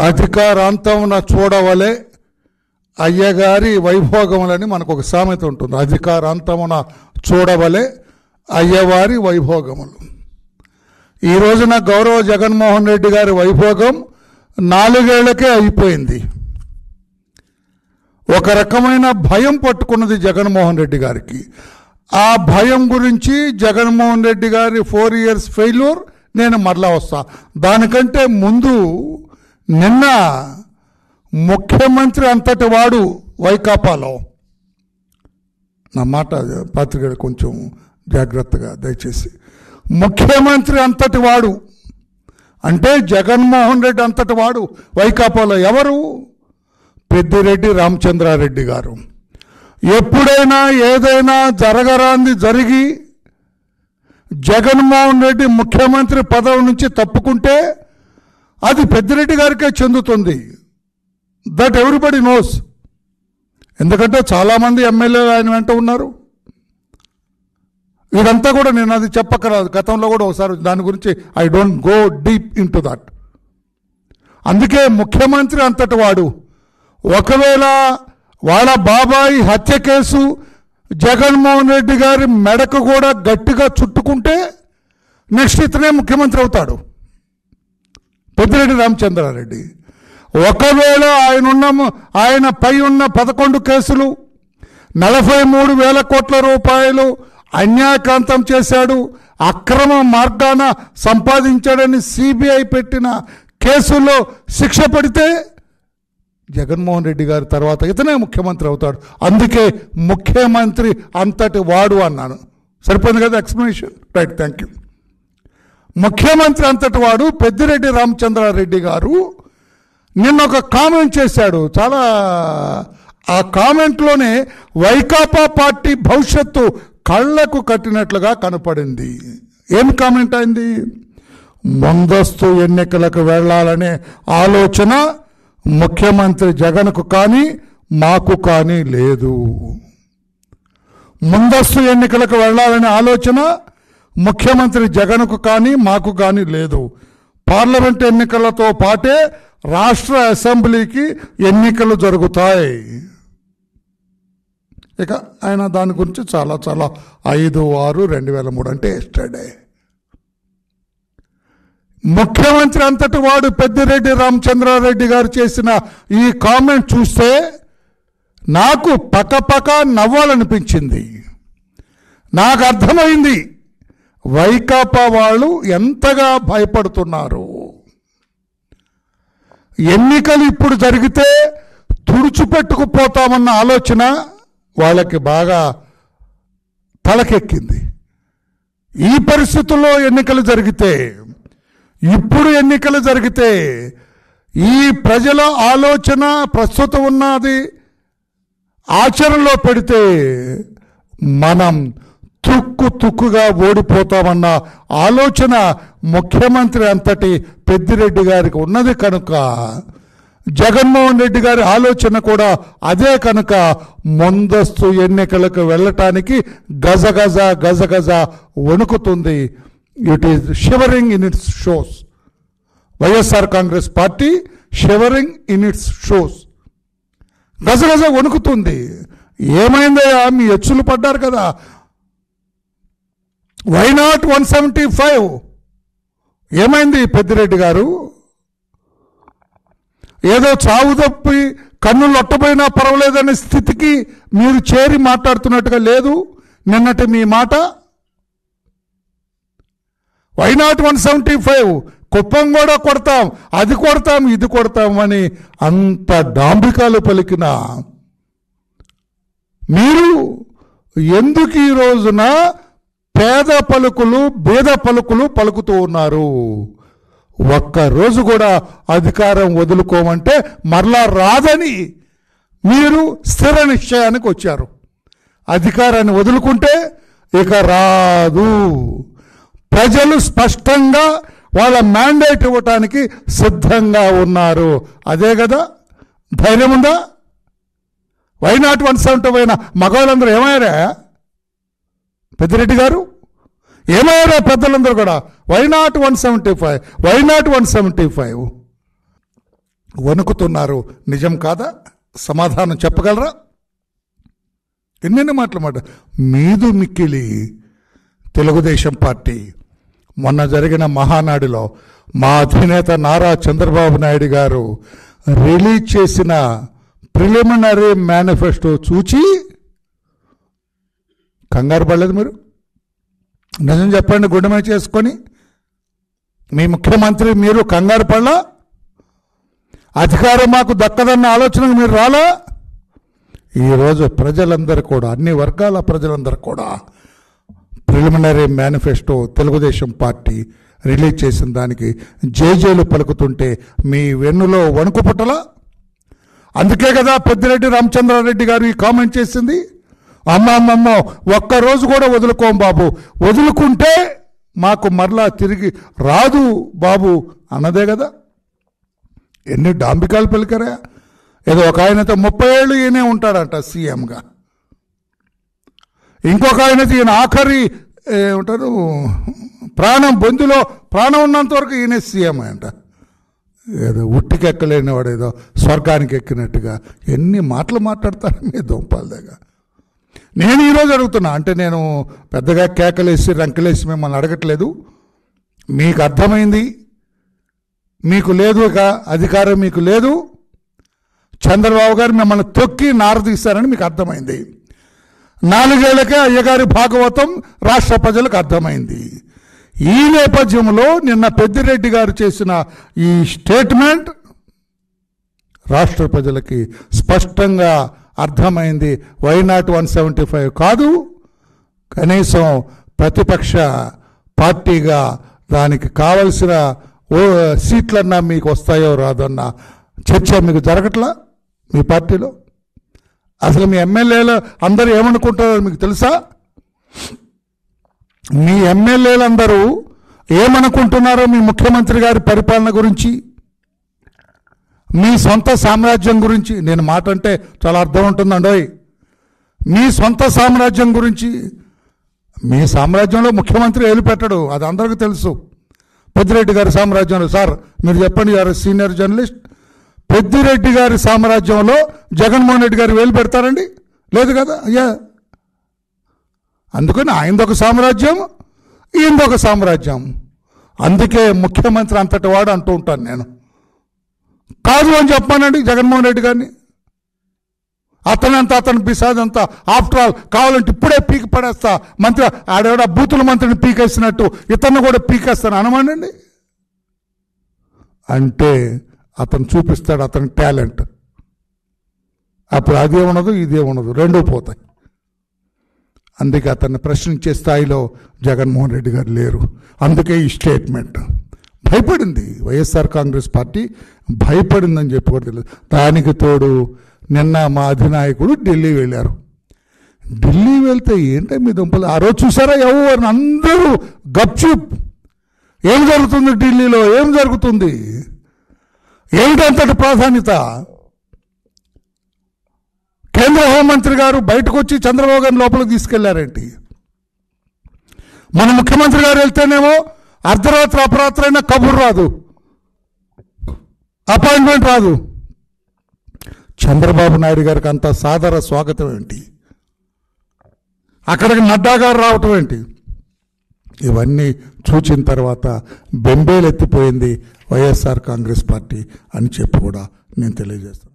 అధికారాంతమున చూడవలే అయ్యగారి వైభోగములని మనకు ఒక సామెత ఉంటుంది అధికారాంతమున చూడవలే అయ్యవారి వైభోగములు ఈ రోజున గౌరవ జగన్మోహన్ రెడ్డి గారి వైభోగం నాలుగేళ్లకే అయిపోయింది ఒక రకమైన భయం పట్టుకున్నది జగన్మోహన్ రెడ్డి గారికి ఆ భయం గురించి జగన్మోహన్ రెడ్డి గారి ఫోర్ ఇయర్స్ ఫెయిల్యూర్ నేను మరలా వస్తా దానికంటే ముందు నిన్న ముఖ్యమంత్రి అంతటి వాడు వైకాపాలో నా మాట పత్రిక కొంచెం జాగ్రత్తగా దయచేసి ముఖ్యమంత్రి అంతటి వాడు అంటే జగన్మోహన్ రెడ్డి అంతటి వాడు వైకాపాలో ఎవరు పెద్దిరెడ్డి రామచంద్రారెడ్డి గారు ఎప్పుడైనా ఏదైనా జరగరాంది జరిగి జగన్మోహన్ రెడ్డి ముఖ్యమంత్రి పదవి నుంచి తప్పుకుంటే అది పెద్దిరెడ్డి గారికే చెందుతుంది దట్ ఎవ్రీబడి నోస్ ఎందుకంటే చాలామంది ఎమ్మెల్యేలు ఆయన వెంట ఉన్నారు ఇదంతా కూడా నేను అది చెప్పకరాదు గతంలో కూడా ఒకసారి దాని గురించి I don't go deep into that అందుకే ముఖ్యమంత్రి అంతటి వాడు ఒకవేళ వాళ్ళ బాబాయి హత్య కేసు జగన్మోహన్ రెడ్డి గారి మెడకు కూడా గట్టిగా చుట్టుకుంటే నెక్స్ట్ ఇతనే ముఖ్యమంత్రి అవుతాడు పెద్దిరెడ్డి రామచంద్రారెడ్డి ఒకవేళ ఆయన ఉన్న ఆయన పై ఉన్న పదకొండు కేసులు నలభై మూడు వేల కోట్ల రూపాయలు అన్యాయకాంతం చేశాడు అక్రమ మార్గాన సంపాదించాడని సిబిఐ పెట్టిన కేసుల్లో శిక్ష పడితే జగన్మోహన్ రెడ్డి గారి తర్వాత ఇతనే ముఖ్యమంత్రి అవుతాడు అందుకే ముఖ్యమంత్రి అంతటి వాడు అన్నాను సరిపోయింది కదా ఎక్స్ప్లెనేషన్ రైట్ థ్యాంక్ యూ ముఖ్యమంత్రి అంతటి వాడు పెద్దిరెడ్డి రామచంద్రారెడ్డి గారు నిన్న ఒక కామెంట్ చేశాడు చాలా ఆ కామెంట్లోనే వైకాపా పార్టీ భవిష్యత్తు కళ్ళకు కట్టినట్లుగా కనపడింది ఏం కామెంట్ అయింది ముందస్తు ఎన్నికలకు వెళ్ళాలనే ఆలోచన ముఖ్యమంత్రి జగన్కు కానీ మాకు కానీ లేదు ముందస్తు ఎన్నికలకు వెళ్ళాలనే ఆలోచన ముఖ్యమంత్రి జగన్కు కానీ మాకు కానీ లేదు పార్లమెంట్ ఎన్నికలతో పాటే రాష్ట్ర అసెంబ్లీకి ఎన్నికలు జరుగుతాయి ఇక ఆయన దాని గురించి చాలా చాలా ఐదు ఆరు రెండు వేల మూడు అంటే ఎస్టర్డే ముఖ్యమంత్రి అంతటి వాడు పెద్దిరెడ్డి రామచంద్రారెడ్డి గారు చేసిన ఈ కామెంట్ చూస్తే నాకు పకపక నవ్వాలనిపించింది నాకు అర్థమైంది వైకాపా వాళ్ళు ఎంతగా భయపడుతున్నారు ఎన్నికలు ఇప్పుడు జరిగితే తుడుచుపెట్టుకుపోతామన్న ఆలోచన వాళ్ళకి బాగా తలకెక్కింది ఈ పరిస్థితుల్లో ఎన్నికలు జరిగితే ఇప్పుడు ఎన్నికలు జరిగితే ఈ ప్రజల ఆలోచన ప్రస్తుతం ఉన్నది ఆచరణలో పెడితే మనం తుక్కు తుక్కుగా ఓడిపోతామన్న ఆలోచన ముఖ్యమంత్రి అంతటి పెద్దిరెడ్డి గారికి ఉన్నది కనుక జగన్మోహన్ రెడ్డి గారి ఆలోచన కూడా అదే కనుక ముందస్తు ఎన్నికలకు వెళ్ళటానికి గజగజ గజగజ వణుకుతుంది it is shivering in its shows YSR Congress party shivering in its shows గజగజ వణుకుతుంది ఏమైందయ్యా మీ ఎచ్చులు పడ్డారు కదా why not one seventy five ఏమైంది పెద్దిరెడ్డి గారు ఏదో చావు తప్పి కన్ను లొట్టపోయినా పర్వాలేదనే స్థితికి మీరు చేరి మాట్లాడుతున్నట్టుగా లేదు నిన్నటి మీ మాట why not one seventy five Kuppam కూడా కొడతాం అది కొడతాం ఇది కొడతాం అని అంత డాంబికాలు పలికిన మీరు ఎందుకు ఈ రోజున పేద పలుకులు బేద పలుకులు పలుకుతూ ఉన్నారు ఒక్క రోజు కూడా అధికారం వదులుకోమంటే మరలా రాదని మీరు స్థిర నిశ్చయానికి వచ్చారు అధికారాన్ని వదులుకుంటే ఇక రాదు ప్రజలు స్పష్టంగా వాళ్ళ మ్యాండేట్ ఇవ్వటానికి సిద్ధంగా ఉన్నారు అదే కదా ధైర్యం ఉందా వై నాట్ వన్ సెవెంటీ పోయిన మగవాళ్ళందరూ ఏమయ్యారా పెద్దిరెడ్డి గారు ఏమయ్యారా పెద్దలందరూ కూడా why not one seventy five why not one seventy five వణుకుతున్నారు నిజం కాదా సమాధానం చెప్పగలరా ఎన్నెన్ని మాటలు మాట మీదు మిక్కిలి తెలుగుదేశం పార్టీ మొన్న జరిగిన మహానాడులో మా అధినేత నారా చంద్రబాబు నాయుడు గారు రిలీజ్ చేసిన ప్రిలిమినరీ మేనిఫెస్టో చూచి కంగారు పడలేదు మీరు నిజం చెప్పండి గుండెమే చేసుకొని మీ ముఖ్యమంత్రి మీరు కంగారు పడలా అధికారం మాకు దక్కదన్న ఆలోచనకు మీరు రాలా ఈరోజు ప్రజలందరూ కూడా అన్ని వర్గాల ప్రజలందరూ కూడా preliminary manifesto Telugu Desam party release చేసిన దానికి జేజేలు పలుకుతుంటే మీ వెన్నులో వణుకు పుట్టలా అందుకే కదా పెద్దిరెడ్డి రామచంద్రారెడ్డి గారు ఈ కామెంట్ చేసింది అమ్మ అమ్మమ్మ ఒక్కరోజు కూడా వదులుకోం బాబు వదులుకుంటే మాకు మరలా తిరిగి రాదు బాబు అన్నదే కదా ఎన్ని డాంబికాలు పలికారా ఏదో ఒక ఆయనతో ముప్పై ఏళ్ళు ఈయనే ఉంటాడంట సీఎంగా ఇంకొక ఆయనతో ఈయన ఆఖరి ఏమంటారు ప్రాణం బొందులో ప్రాణం ఉన్నంత వరకు ఈయనే సీఎం అంట ఏదో ఉట్టికి ఎక్కలేని వాడు ఏదో స్వర్గానికి ఎక్కినట్టుగా ఎన్ని మాటలు మాట్లాడతారు మీ దొంపల దగ్గర నేను ఈరోజు అడుగుతున్నా అంటే నేను పెద్దగా కేకలేసి రంకలేసి మిమ్మల్ని అడగట్లేదు మీకు అర్థమైంది మీకు లేదు ఇక అధికారం మీకు లేదు చంద్రబాబు గారు మిమ్మల్ని తొక్కి నారదీశారని మీకు అర్థమైంది నాలుగేళ్లకే అయ్యగారి భాగవతం రాష్ట్ర ప్రజలకు అర్థమైంది ఈ నేపథ్యంలో నిన్న పెద్దిరెడ్డి గారు చేసిన ఈ స్టేట్మెంట్ రాష్ట్ర ప్రజలకి స్పష్టంగా అర్థమైంది why not one seventy five కాదు కనీసం ప్రతిపక్ష పార్టీగా దానికి కావలసిన ఓ సీట్లన్నా మీకు వస్తాయో రాదన్న చర్చ మీకు జరగట్లా మీ పార్టీలో అసలు మీ ఎమ్మెల్యేలు అందరూ ఏమనుకుంటారో మీకు తెలుసా మీ ఎమ్మెల్యేలందరూ ఏమనుకుంటున్నారో మీ ముఖ్యమంత్రి గారి పరిపాలన గురించి మీ సొంత సామ్రాజ్యం గురించి నేను మాట అంటే చాలా అర్థం ఉంటుందండోయ్ మీ సొంత సామ్రాజ్యం గురించి మీ సామ్రాజ్యంలో ముఖ్యమంత్రి ఏలు పెట్టడు అది అందరికీ తెలుసు పెద్దిరెడ్డి గారి సామ్రాజ్యంలో సార్ మీరు చెప్పండి గారు సీనియర్ జర్నలిస్ట్ పెద్దిరెడ్డి గారి సామ్రాజ్యంలో జగన్మోహన్ రెడ్డి గారు వేలు పెడతారండి లేదు కదా అయ్యా అందుకని ఆయనదొక సామ్రాజ్యం ఈయనదొక సామ్రాజ్యం అందుకే ముఖ్యమంత్రి అంతటి వాడు అంటూ ఉంటాను నేను కాదు అని చెప్పానండి జగన్మోహన్ రెడ్డి గారిని అతనంతా అతను బిసాదంతా ఆఫ్టర్ ఆల్ కావాలంటే ఇప్పుడే పీకి పడేస్తా మంత్రి ఆడేవాడ బూతుల మంత్రిని పీకేసినట్టు ఇతన్ని కూడా పీకేస్తాను అనమానండి అంటే అతను చూపిస్తాడు అతని టాలెంట్ అప్పుడు అదే ఉండదు ఇదే ఉండదు రెండూ పోతాయి అందుకే అతన్ని ప్రశ్నించే స్థాయిలో జగన్మోహన్ రెడ్డి గారు లేరు అందుకే ఈ స్టేట్మెంట్ భయపడింది వైఎస్ఆర్ కాంగ్రెస్ పార్టీ భయపడిందని చెప్పి కూడా తెలియదు దానికి తోడు నిన్న మా అధినాయకుడు ఢిల్లీ వెళ్ళారు ఢిల్లీ వెళ్తే ఏంటో మీ దుంపలు ఆ రోజు చూసారా ఎవరు అందరూ గప్చుప్ ఏం జరుగుతుంది ఢిల్లీలో ఏం జరుగుతుంది ఏమిటంతటి ప్రాధాన్యత కేంద్ర హోంమంత్రి గారు బయటకు వచ్చి చంద్రబాబు గారిని లోపలికి తీసుకెళ్లారేంటి మన ముఖ్యమంత్రి గారు వెళ్తేనేమో అర్ధరాత్రి అపరాత్రి అయినా కబుర్ రాదు అపాయింట్మెంట్ రాదు చంద్రబాబు నాయుడు గారికి అంత సాదర స్వాగతం ఏంటి అక్కడికి నడ్డా గారు రావటం ఏంటి ఇవన్నీ చూచిన తర్వాత బెంబేలెత్తిపోయింది వైఎస్ఆర్ కాంగ్రెస్ పార్టీ అని చెప్పి కూడా నేను తెలియజేస్తాను